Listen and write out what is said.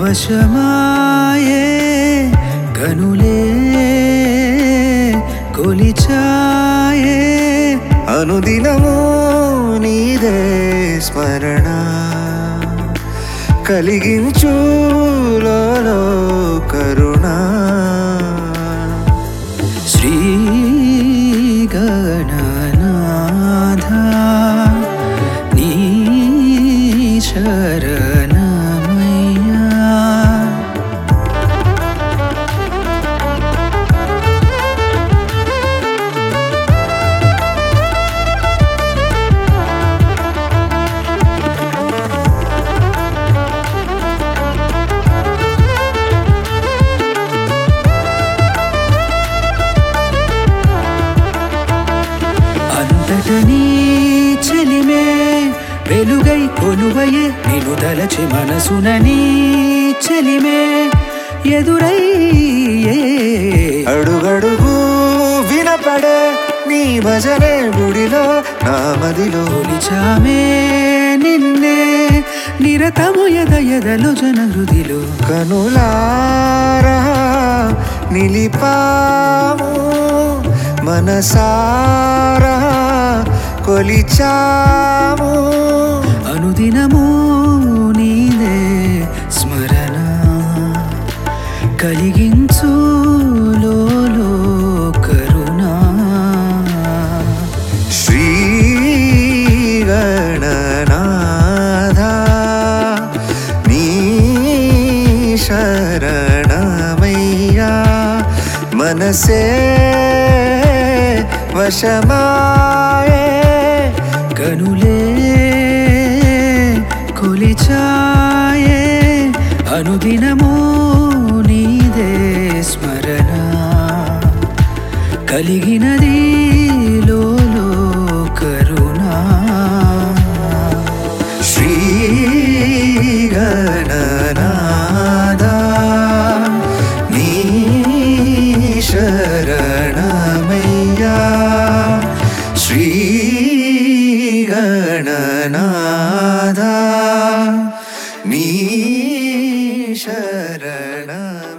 వశమాయే కనులే కొలిచాయే అనుదినము నీదే స్మరణ కలిగించు లోలో కరుణ శ్రీ గణనాథ నీ శరణమయ్యా అంతట నీ చెలిమే వెలుగై కొలువయే నిన్ను దలచి మనసున నీ చెలిమే ఎదురయ్యే అడుగడుగు వినపడే నీ భజనే గుడిలో నా మదిలో కొలిచామే నిన్నే నిరతము ఎద ఎదలు జన హృదిలో కనులారా నిలిపాము మనసారా కొలిచాము అనుదినము నీదే స్మరణ కలిగించు లోలో కరుణ శ్రీ గణనాథ నీ శరణమయ్యా మనసే వశమాయే కనులే కొలిచాయే అనుదినము నీదే స్మరణ కలిగినది లోలో కరుణ శ్రీ గణనాథ నీ శరణమయ్యా శ్రీ గణనాథ నీ శరణ